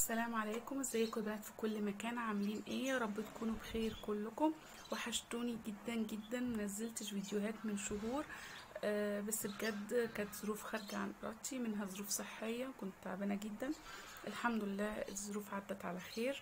السلام عليكم ازيكم يا بنات في كل مكان عاملين ايه يا رب تكونوا بخير كلكم وحشتوني جدا جدا منزلتش فيديوهات من شهور آه بس بجد كانت ظروف خارجة عن ارادتي منها ظروف صحية كنت تعبانة جدا الحمد لله الظروف عدت على خير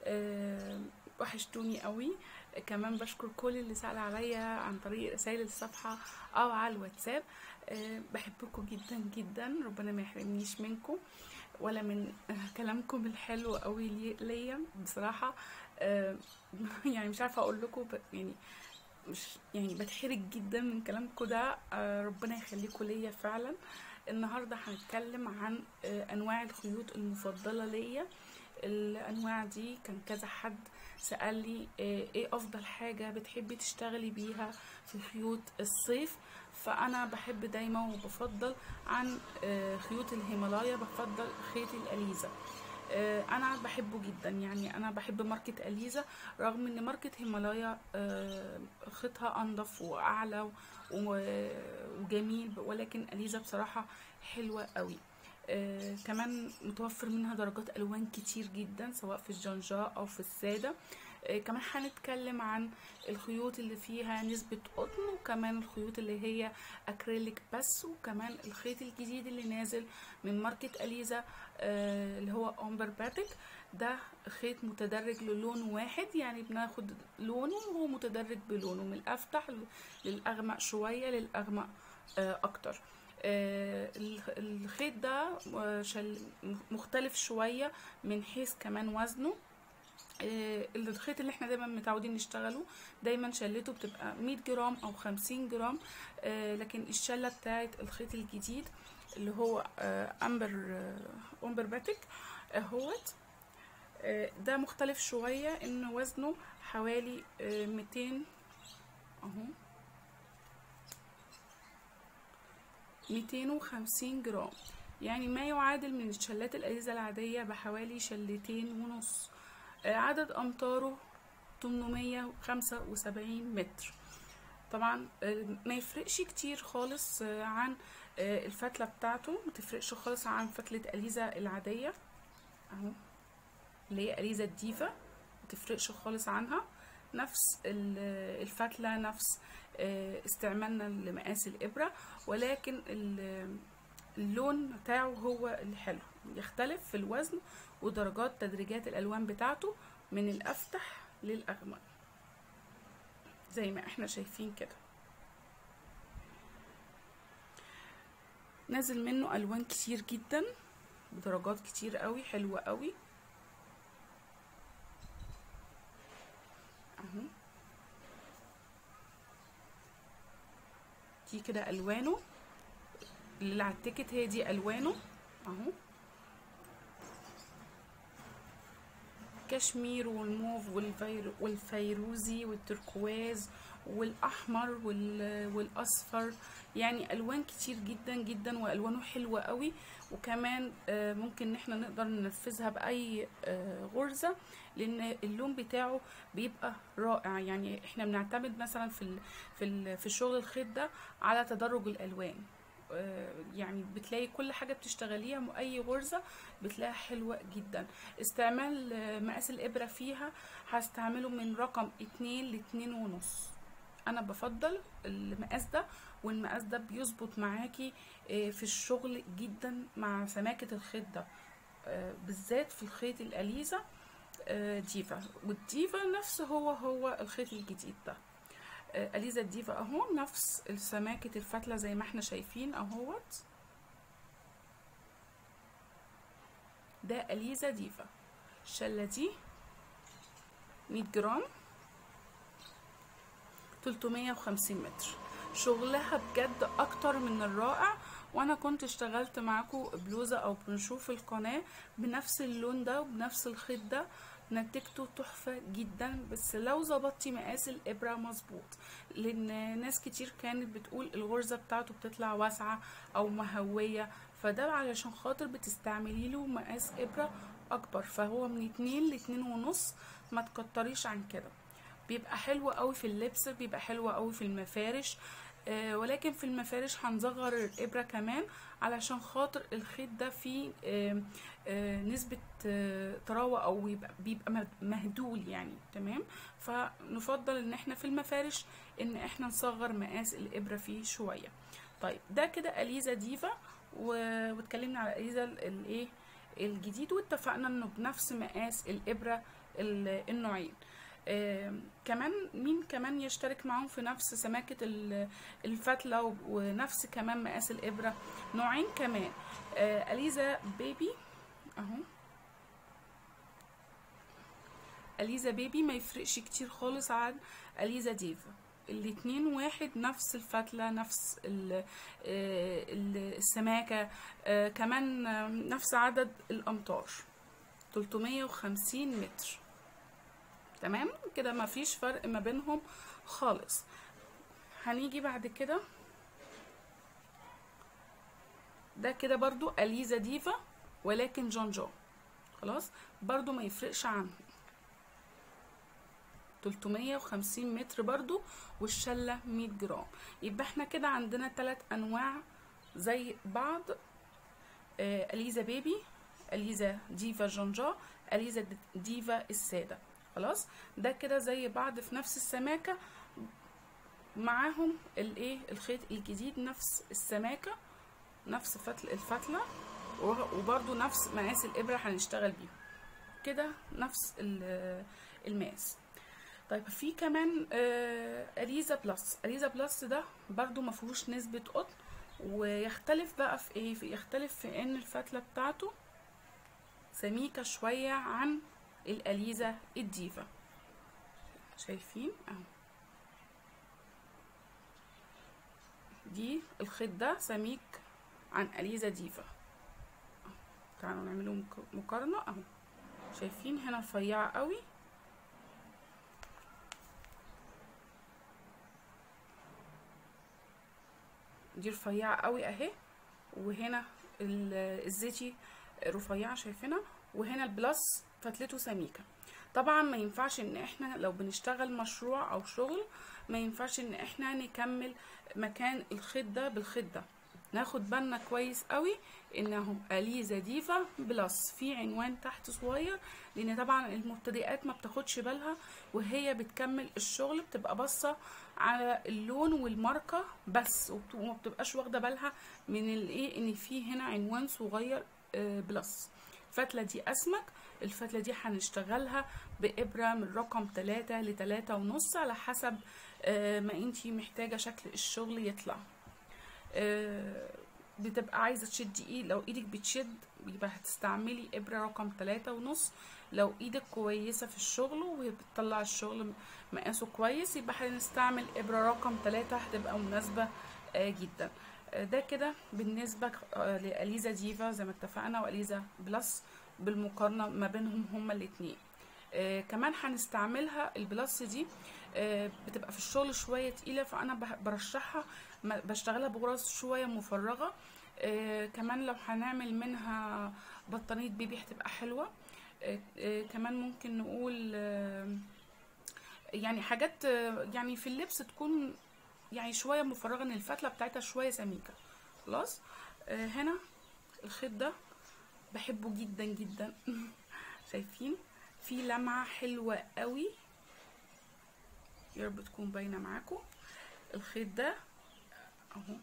آه وحشتوني قوي كمان بشكر كل اللي سأل عليا عن طريق رسائل الصفحة او على الواتساب آه بحبكم جدا جدا ربنا ما يحرمنيش منكم ولا من كلامكم الحلو قوي لي- ليا بصراحة آه، يعني مش عارفة اقول لكم يعني مش يعني بتحرج جدا من كلامكم ده آه، ربنا يخليكم ليا فعلا النهارده هنتكلم عن آه، انواع الخيوط المفضلة ليا الانواع دي كان كذا حد سأل لي آه، ايه افضل حاجة بتحبي تشتغلي بيها في خيوط الصيف فانا بحب دايما وبفضل عن آه، خيوط الهيمالايا بفضل خيط الاليزا آه، انا بحبه جدا يعني انا بحب ماركة اليزا رغم ان ماركة هيمالايا آه، خيطها انضف واعلى و- وجميل ولكن اليزا بصراحة حلوة قوي آه كمان متوفر منها درجات الوان كتير جدا سواء في الجنجاء او في الساده آه كمان هنتكلم عن الخيوط اللي فيها نسبة قطن وكمان الخيوط اللي هي اكريليك بس وكمان الخيط الجديد اللي نازل من ماركة اليزا آه اللي هو امبر باتك ده خيط متدرج للون واحد يعني بناخد لونه وهو متدرج بلونه من الافتح للاغمق شوية للاغمق آه اكتر آه، الخ- الخيط ده آه، شل- مختلف شوية من حيث كمان وزنه آه، الخيط اللي احنا دايما متعودين نشتغله دايما شلته بتبقى 100 جرام او 50 جرام آه، لكن الشلة بتاعت الخيط الجديد اللي هو آه، امبر آه، امبر باتك اهوت آه، ده مختلف شوية ان وزنه حوالي آه، 200 اهو 250 جرام يعني ما يعادل من الشلات الأريزة العادية بحوالي شلتين ونص آه، عدد أمتاره 875 متر طبعا آه، ما يفرقش كتير خالص آه، عن آه، الفتلة بتاعته ما تفرقش خالص عن فتلة أليزا العادية اهو اللي هي أليزا الديفا ما تفرقش خالص عنها نفس ال- الفتلة نفس آه، استعمالنا لمقاس الإبرة ولكن ال- اللون بتاعه هو الحلو يختلف في الوزن ودرجات تدريجات الألوان بتاعته من الأفتح للأغمق زي ما احنا شايفين كده نازل منه ألوان كتير جدا بدرجات كتير قوي حلوة قوي اهو دي كده ألوانه اللي على التيكت هي دي ألوانه اهو كشمير والموف والفير والفيروزي والتركواز والاحمر وال... والاصفر يعني الوان كتير جدا جدا والوانه حلوه قوي وكمان آه، ممكن ان احنا نقدر ننفذها باي آه، غرزه لان اللون بتاعه بيبقى رائع يعني احنا بنعتمد مثلا في ال... في ال... في شغل الخيط ده على تدرج الالوان آه، يعني بتلاقي كل حاجه بتشتغليها م- اي غرزه بتلاقيها حلوه جدا استعمال آه، مقاس الابره فيها هستعمله من رقم اتنين لاتنين ونص انا بفضل المقاس ده والمقاس ده بيظبط معاكي آه، في الشغل جدا مع سماكه الخيط ده آه، بالذات في الخيط الاليزا آه، ديفا والديفا نفس هو هو الخيط الجديد ده آه، اليزا الديفا اهو نفس سماكه الفتله زي ما احنا شايفين اهوت ده اليزا ديفا الشله دي 100 جرام 350 متر شغلها بجد اكتر من الرائع وانا كنت اشتغلت معاكم بلوزة او بنشوف القناة بنفس اللون ده وبنفس الخيط ده نتيجته تحفة جدا بس لو ظبطتي مقاس الابرة مظبوط لان ناس كتير كانت بتقول الغرزة بتاعته بتطلع واسعة او مهوية فده علشان خاطر بتستعملي له مقاس ابرة اكبر فهو من اتنين لاتنين ونص ما تكتريش عن كده بيبقى حلو قوي في اللبس بيبقى حلو قوي في المفارش آه ولكن في المفارش هنصغر الابره كمان علشان خاطر الخيط ده فيه آه آه، نسبة آه، طراوة او يبقى بيبقى مه- مهدول يعني تمام فنفضل ان احنا في المفارش ان احنا نصغر مقاس الابرة فيه شوية طيب ده كده اليزا ديفا و- واتكلمنا على اليزا ال- الايه الجديد واتفقنا انه بنفس مقاس الابرة ال- النوعين آم، كمان مين كمان يشترك معاهم في نفس سماكة ال- الفتلة و- ونفس كمان مقاس الإبرة نوعين كمان آه، أليزا بيبي أهو أليزا بيبي ما يفرقش كتير خالص عن أليزا ديفا الاتنين واحد نفس الفتلة نفس ال- آه، ال- السماكة آه، كمان آه، نفس عدد الأمتار 350 متر تمام كده ما فيش فرق ما بينهم خالص هنيجي بعد كده ده كده برضو أليزا ديفا ولكن جون جون خلاص برضو ما يفرقش عنهم 350 متر برضو والشلة 100 جرام يبقى احنا كده عندنا ثلاث انواع زي بعض آه، اليزا بيبي اليزا ديفا جونجا اليزا ديفا الساده خلاص ده كده زي بعض في نفس السماكه معاهم الايه الخيط الجديد نفس السماكه نفس فتل الفتله وه- وبرضو نفس مقاس الابره هنشتغل بيهم كده نفس ال- المقاس طيب في كمان آه، اريزا بلس اريزا بلس ده برضو ما فيهوش نسبه قطن ويختلف بقى في ايه في يختلف في ان الفتله بتاعته سميكه شويه عن الاليزا الديفا شايفين اهو دي الخيط ده سميك عن اليزا ديفا تعالوا نعمله مك- مقارنه اهو شايفين هنا رفيعه قوي دي رفيعه قوي اهي وهنا ال- الزيتي رفيعه شايفينها وهنا البلس فتلته سميكه طبعا ما ينفعش ان احنا لو بنشتغل مشروع او شغل ما ينفعش ان احنا نكمل مكان الخيط ده بالخيط ده ناخد بالنا كويس قوي انه اليزا ديفا بلس في عنوان تحت صغير لان طبعا المبتدئات ما بتاخدش بالها وهي بتكمل الشغل بتبقى باصه على اللون والماركه بس وبت- وما بتبقاش واخده بالها من الايه ان في هنا عنوان صغير آه، بلس الفتله دي اسمك الفتله دي هنشتغلها بابره من رقم 3 ل 3 ونص على حسب آه، ما انتي محتاجه شكل الشغل يطلع آه، بتبقى عايزه تشدي ايد لو ايدك بتشد يبقى هتستعملي ابره رقم تلاتة ونص لو ايدك كويسه في الشغل وهي بتطلع الشغل مقاسه كويس يبقى هنستعمل ابره رقم تلاتة هتبقى مناسبه آه، جدا آه، ده كده بالنسبه آه، لاليزا ديفا زي ما اتفقنا واليزا بلس بالمقارنه ما بينهم هما الاتنين آه كمان هنستعملها البلس دي آه بتبقى في الشغل شويه تقيله فانا بح- برشحها ما- بشتغلها بغرز شويه مفرغه آه كمان لو هنعمل منها بطانيه بيبي هتبقى حلوه آه آه كمان ممكن نقول آه يعني حاجات آه يعني في اللبس تكون يعني شويه مفرغه ان الفتله بتاعتها شويه سميكه خلاص آه هنا الخيط ده بحبه جدا جدا شايفين في لمعة حلوة قوي يا رب تكون باينة معاكم الخيط ده اهو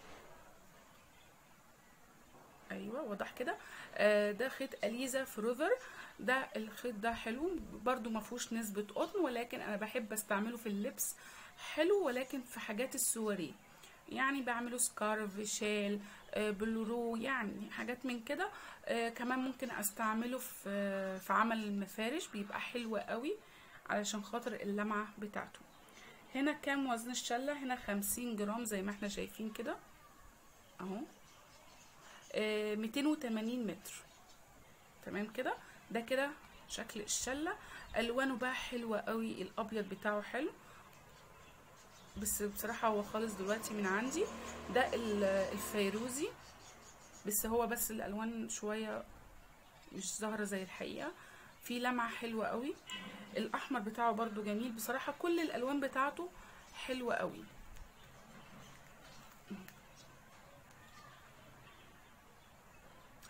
ايوه واضح كده آه ده خيط اليزا فروفر ده الخيط ده حلو برضو ما فيهوش نسبة قطن ولكن انا بحب استعمله في اللبس حلو ولكن في حاجات السواريه يعني بعمله سكارف شال آه، بلورو يعني حاجات من كده آه، كمان ممكن استعمله في في عمل المفارش بيبقى حلو قوي علشان خاطر اللمعة بتاعته هنا كام وزن الشلة هنا خمسين جرام زي ما احنا شايفين كده اهو آه، 280 متر تمام كده ده كده شكل الشلة الوانه بقى حلوة قوي الابيض بتاعه حلو بس بصراحة هو خالص دلوقتي من عندي ده ال- الفيروزي بس هو بس الالوان شوية مش ظاهرة زي الحقيقة في لمعة حلوة قوي الاحمر بتاعه برضو جميل بصراحة كل الالوان بتاعته حلوة قوي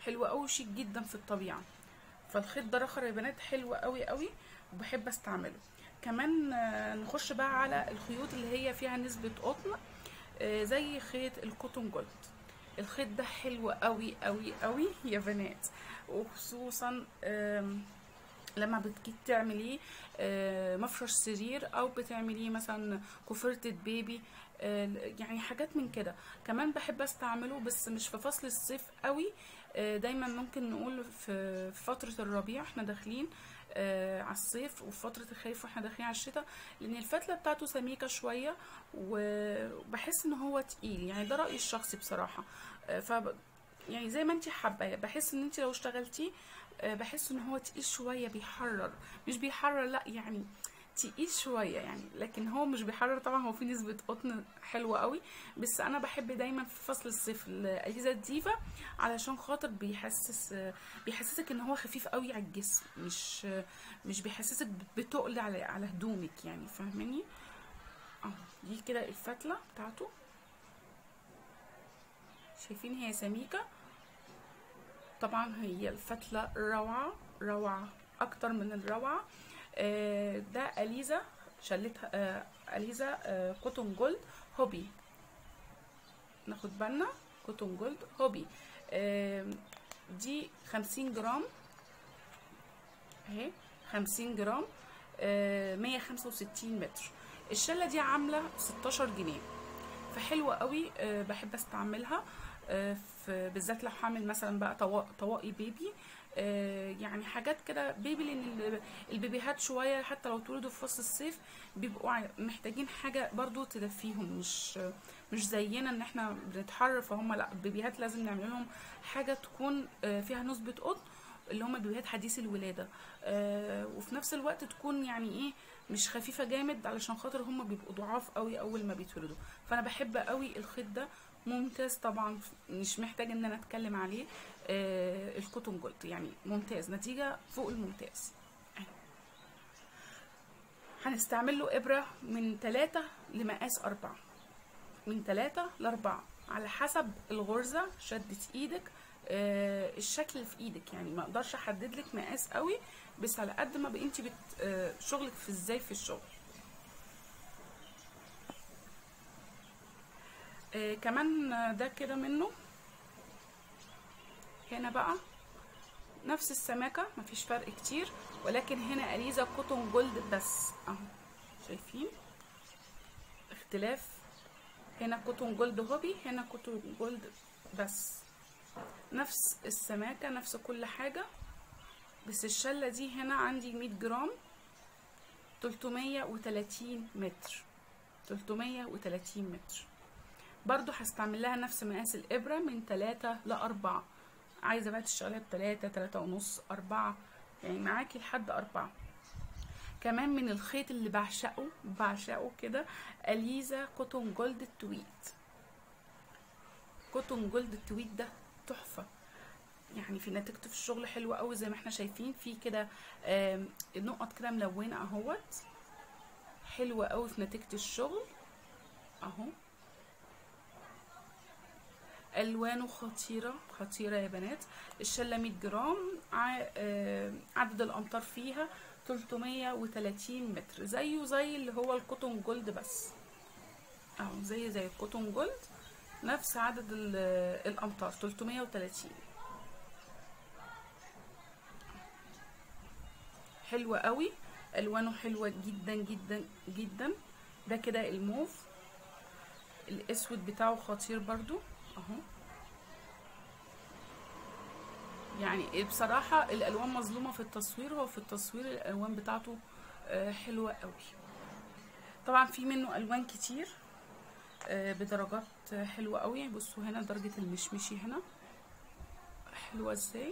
حلو قوي شيك جدا في الطبيعه فالخيط ده رخر يا بنات حلو قوي قوي وبحب استعمله كمان آه، نخش بقى على الخيوط اللي هي فيها نسبه قطن آه، زي خيط الكوتون جولد الخيط ده حلو قوي قوي قوي يا بنات وخصوصا آم، لما بتجي تعمليه آه، مفرش سرير او بتعمليه مثلا كوفرتة بيبي آه، يعني حاجات من كده كمان بحب استعمله بس مش في فصل الصيف قوي آه، دايما ممكن نقول في في فترة الربيع احنا داخلين آه، على الصيف وفي فترة الخريف واحنا داخلين على الشتاء لان الفتلة بتاعته سميكة شوية وبحس ان هو تقيل يعني ده رأيي الشخصي بصراحة آه، ف يعني زي ما انت حابة بحس ان انت لو اشتغلتيه آه، بحس ان هو تقيل شوية بيحرر مش بيحرر لا يعني تقيل شوية يعني لكن هو مش بيحرر طبعا هو في نسبة قطن حلوة قوي بس انا بحب دايما في فصل الصيف الاجهزة الديفا علشان خاطر بيحسس آه، بيحسسك ان هو خفيف قوي على الجسم مش آه، مش بيحسسك بتقل على على هدومك يعني فاهماني اه دي كده الفتلة بتاعته شايفين هي سميكة طبعا هي الفتلة روعة روعة أكتر من الروعة آه، ده أليزا شلتها آه، أليزا آه، كوتون جولد هوبي ناخد بالنا كوتون جولد هوبي آه، دي خمسين جرام اهي خمسين جرام مية خمسة وستين متر الشلة دي عاملة ستاشر جنيه فحلوة قوي آه، بحب استعملها آه، في بالذات لو هعمل مثلا بقى طوا- طواقي بيبي آه، يعني حاجات كده بيبي لان ال- البيبيهات شويه حتى لو اتولدوا في فصل الصيف بيبقوا ع- محتاجين حاجه برضو تدفيهم مش مش زينا ان احنا بنتحر فهم لا البيبيهات لازم نعمل لهم حاجه تكون آه، فيها نسبه قطن اللي هم البيبيهات حديث الولاده آه، وفي نفس الوقت تكون يعني ايه مش خفيفه جامد علشان خاطر هم بيبقوا ضعاف قوي اول ما بيتولدوا فانا بحب قوي الخيط ده ممتاز طبعا مش محتاج ان انا اتكلم عليه آه الكوتون جولد يعني ممتاز نتيجه فوق الممتاز هنستعمل له ابره من 3 لمقاس 4 من 3 ل 4 على حسب الغرزه شده ايدك آه الشكل في ايدك يعني ما اقدرش احدد لك مقاس قوي بس على قد ما بقى انت بت آه شغلك في ازاي في الشغل آه كمان آه، ده كده منه هنا بقى نفس السماكة مفيش فرق كتير ولكن هنا أليزا كوتون جولد بس اهو شايفين اختلاف هنا كوتون جولد هوبي هنا كوتون جولد بس نفس السماكة نفس كل حاجة بس الشلة دي هنا عندي 100 جرام 330 متر 330 متر برضو هستعمل لها نفس مقاس الإبرة من 3 ل 4 عايزة بقى تشتغلها بتلاتة تلاتة ونص أربعة يعني معاكي لحد أربعة كمان من الخيط اللي بعشقه بعشقه كده أليزا كوتون جولد التويت كوتون جولد التويت ده تحفة يعني في نتيجته في الشغل حلوة قوي زي ما احنا شايفين في كده آم، نقط كده ملونة اهوت حلوة قوي في نتيجة الشغل اهو الوانه خطيره خطيره يا بنات الشله 100 جرام ع- آه، عدد الامتار فيها 330 متر زيه زي اللي هو الكوتون جولد بس اهو زي زي الكوتون جولد نفس عدد ال- الامتار 330 حلوه قوي الوانه حلوه جدا جدا جدا ده كده الموف الاسود بتاعه خطير برضو اهو يعني بصراحة الألوان مظلومة في التصوير هو في التصوير الألوان بتاعته آه، حلوة قوي طبعا في منه ألوان كتير آه، بدرجات آه، حلوة قوي بصوا هنا درجة المشمشي هنا حلوة ازاي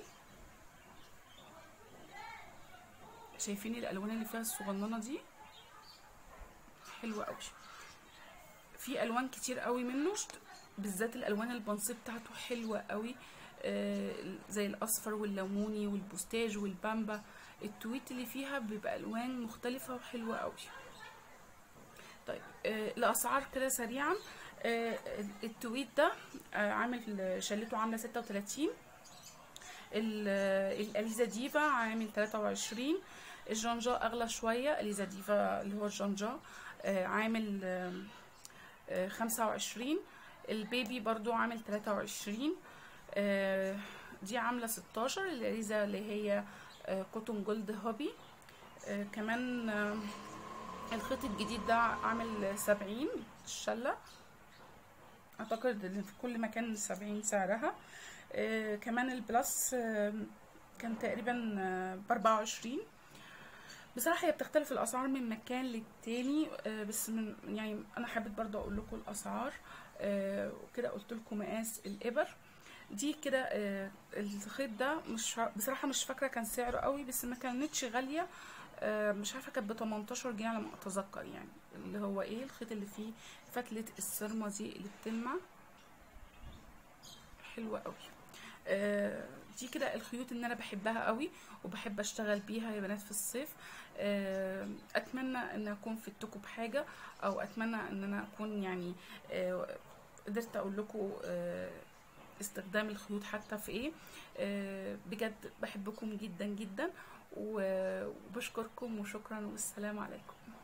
شايفين الألوان اللي فيها الصغننة دي حلوة قوي في الوان كتير قوي منه شت- بالذات الالوان البنصيه بتاعته حلوه قوي آه، زي الاصفر والليموني والبوستاج والبامبا التويت اللي فيها بيبقى الوان مختلفه وحلوه قوي طيب آه، الاسعار كده سريعا آه، التويت ده آه، عامل شلته عامله 36 ال- الاليزا ديفا عامل 23 الجانجا اغلى شويه اليزا ديفا اللي هو الجانجا آه، عامل آم، آه، 25 البيبي برضو عامل 23 آه، دي عامله 16 الاليزا اللي هي آه، كوتون جولد هوبي آه، كمان آم، الخيط الجديد ده عامل 70 الشله اعتقد ان في كل مكان 70 سعرها آه كمان البلس آه كان تقريبا ب 24 بصراحة هي بتختلف الأسعار من مكان للتاني آه بس من يعني أنا حبيت برضه أقول لكم الأسعار آه وكده قلت لكم مقاس الإبر دي كده آه الخيط ده مش فا- بصراحة مش فاكرة كان سعره قوي بس ما كانتش غالية آه مش عارفة كانت ب 18 جنيه على ما أتذكر يعني اللي هو إيه الخيط اللي فيه فتلة السرمة دي اللي بتلمع حلوة قوي آه، دي كده الخيوط اللي انا بحبها قوي وبحب اشتغل بيها يا بنات في الصيف آه، اتمنى ان اكون فدتكم بحاجه او اتمنى ان انا اكون يعني آه، قدرت اقول لكم آه، استخدام الخيوط حتى في ايه آه، بجد بحبكم جدا جدا و- وبشكركم وشكرا والسلام عليكم